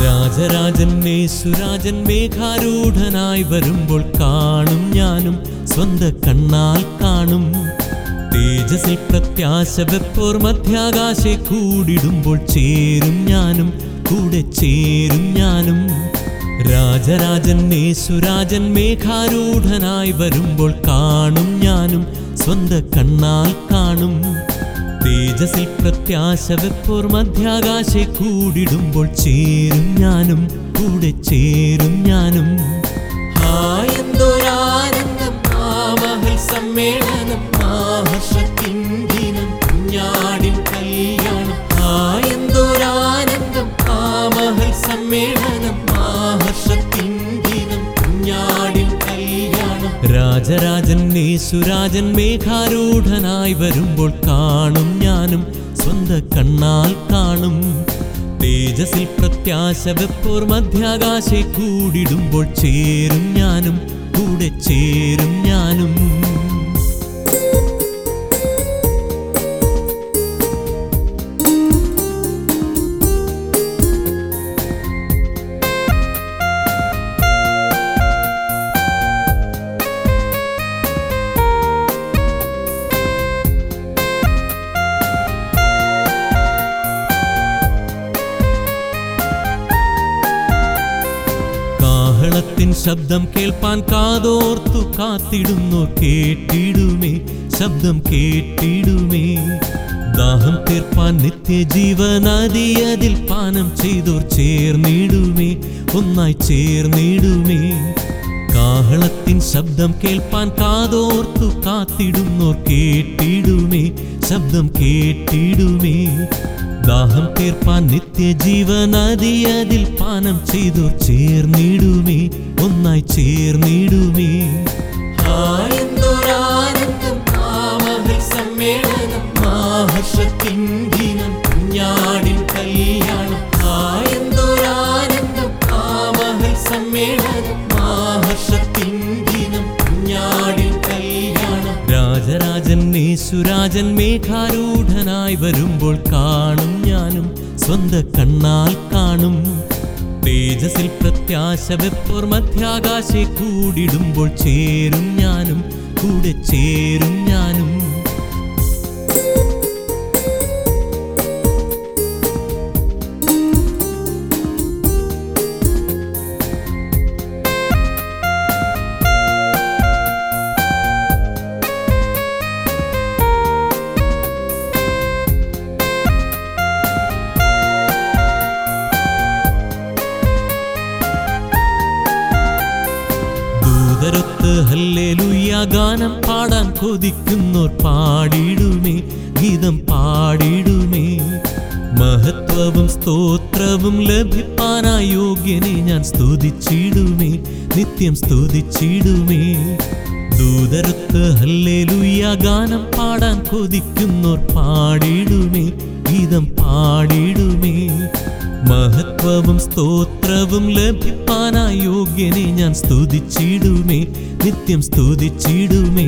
രാജരാജൻ മേശുരാജൻ മേഘാരൂഢനായി വരുമ്പോൾ കാണും ഞാനും സ്വന്ത കണ്ണാൽ കാണും തേജസിൽ പ്രത്യാശ വെപ്പോർ മധ്യാകാശെ കൂടിടുമ്പോൾ ചേരും ഞാനും കൂടെ ചേരും ഞാനും രാജരാജൻ മേശുരാജൻ മേഘാരൂഢനായി വരുമ്പോൾ കാണും ഞാനും സ്വന്ത കണ്ണാൽ കാണും തേജസിൽ പ്രത്യാശ വെപ്പോർ മധ്യാകാശെ കൂടിടുമ്പോൾ ചേരും ഞാനും കൂടെ ചേരും ഞാനും ഹായെന്തൊരാനന്ദം ആ മഹൽ സമ്മേളനം ആഹർഷത്തിൻ ദിനം കുഞ്ഞാടിൻ കല്യാണം ഹായെന്തൊരാനന്ദം ആ മഹൽ സമ്മേളനം ആഹർഷത്തിൻ ദിനം കുഞ്ഞാടിൻ കല്യാണം രാജരാജൻ നേസുരാജൻ മേഘാരൂഢനായി വരുമ്പോൾ കാണും ഞാനും സ്വന്ത കണ്ണാൽ കാണും തേജസിൽ പ്രത്യാശ വെപ്പോർ മധ്യാകാശെ കൂടിടുമ്പോൾ ചേരും ഞാനും കൂടെ ചേരും ഞാനും കാഹളത്തിൻ ശബ്ദം കേൾപ്പാൻ കാതോർത്തു കാത്തിടുന്നു കേട്ടിടുമേ ശബ്ദം കേട്ടിടുമേ ദാഹം തീർപ്പാൻ നിത്യജീവനദി അതിൽ പാനം ചെയ്തോർ ചേർന്നിടുമേ ഒന്നായി ചേർന്നിടുമേ കാഹളത്തിൻ ശബ്ദം കേൾപ്പാൻ കാതോർത്തു കാത്തിടുന്നോർ കേട്ടിടുമേ ശബ്ദം കേട്ടിടുമേ ദാഹം തീർപ്പാൻ നിത്യജീവനദി അതിൽ പാനം ചെയ്തോർ ചേർന്നിടുമേ ഒന്നായി ചേർന്നിടുമേ ഹായെന്തൊരാനന്ദം ആ മഹൽ സമ്മേളനം ആഹർഷത്തിൻ ദിനം കുഞ്ഞാടിൻ കല്യാണം ഹായെന്തൊരാനന്ദം ആ മഹൽ സമ്മേളനം ആഹർഷത്തിൻ ദിനം കുഞ്ഞാടിൻ കല്യാണം രാജരാജൻ നേസുരാജൻ മേഘാരൂഢനായി വരുമ്പോൾ കാണും ഞാനും സ്വന്ത കണ്ണാൽ കാണും തേജസിൽ പ്രത്യാശ വെപ്പോർ മധ്യാകാശെ കൂടിടുമ്പോൾ ചേരും ഞാനും കൂടെ ചേരും ഞാനും ദൂതരൊത്ത് ഹല്ലേലൂയ ഗാനം പാടാൻ കൊതിക്കുന്നോർ പാടിടുമേ ഗീതം പാടിടുമേ മഹത്വവും സ്തോത്രവും ലഭിപ്പാനായി യോഗ്യനെ ഞാൻ സ്തുതിച്ചിടുമേ നിത്യം സ്തുതിച്ചിടുമേ ദൂതരൊത്ത് ഹല്ലേലൂയ ഗാനം പാടാൻ കൊതിക്കുന്നോർ പാടിടുമേ ഗീതം പാടിടുമേ മഹത്വവും സ്തോത്രവും ലഭിപ്പാനായി യോഗ്യനെ ഞാൻ സ്തുതിച്ചിടുമേ നിത്യം സ്തുതിച്ചിടുമേ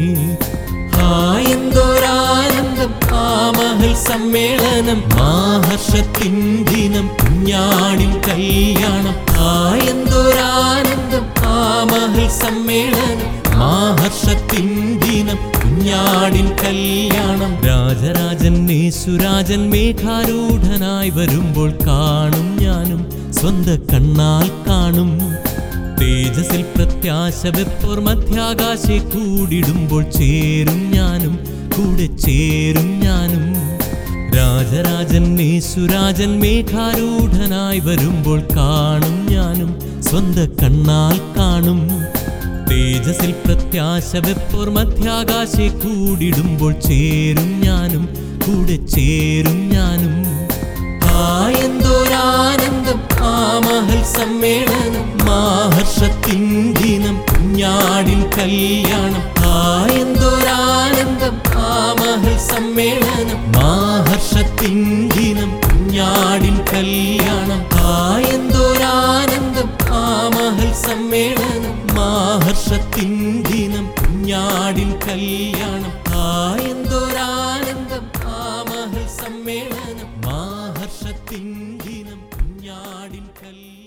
ഹായെന്തോരാനന്ദം ആ മഹൽ സമ്മേളനം ആഹർഷത്തിൻ ദിനം കുഞ്ഞാടിൻ കല്യാണം ഹായെന്തോരാനന്ദം ആ മഹൽ സമ്മേളനം ആഹർഷത്തിൻ ദിനം കുഞ്ഞാടിൻ കല്യാണം രാജരാജൻ നേസുരാജൻ മേഘാരൂഢനായി വരുമ്പോൾ കാണും ഞാനും സ്വന്ത കണ്ണാൽ കാണും തേജസിൽ പ്രത്യാശ വെപ്പോർ മധ്യാകാശെ കൂടിടുമ്പോൾ ചേരും ഞാനും കൂടെ ചേരും ഞാനും രാജരാജൻ നേസുരാജൻ മേഘാരൂഢനായി വരുമ്പോൾ കാണും ഞാനും സ്വന്ത കണ്ണാൽ കാണും തേജസിൽ പ്രത്യാശ വെപ്പോർ മധ്യാകാശെ കൂടിടുമ്പോൾ ചേരും ഞാനും കൂടെ ചേരും ഞാനും ഹായെന്തോരാനന്ദം ആ മഹൽ സമ്മേളനം ആഹർഷത്തിൻ ദിനം കുഞ്ഞാടിൻ കല്യാണം ഹായെന്തോരാനന്ദം ആ മഹൽ സമ്മേളനം ആഹർഷത്തിൻ ദിനം കുഞ്ഞാടിൻ കല്യാണം ഹായെന്തോരാനന്ദം ആ മഹൽ സമ്മേളനം ആഹർഷത്തിൻ ദിനം കുഞ്ഞാടിൻ കല്യാണം ഹായെന്തോരാനന്ദം ആ മഹൽ സമ്മേളനം ആഹർഷത്തിൻ ദിനം കുഞ്ഞാടിൻ കല്യാണം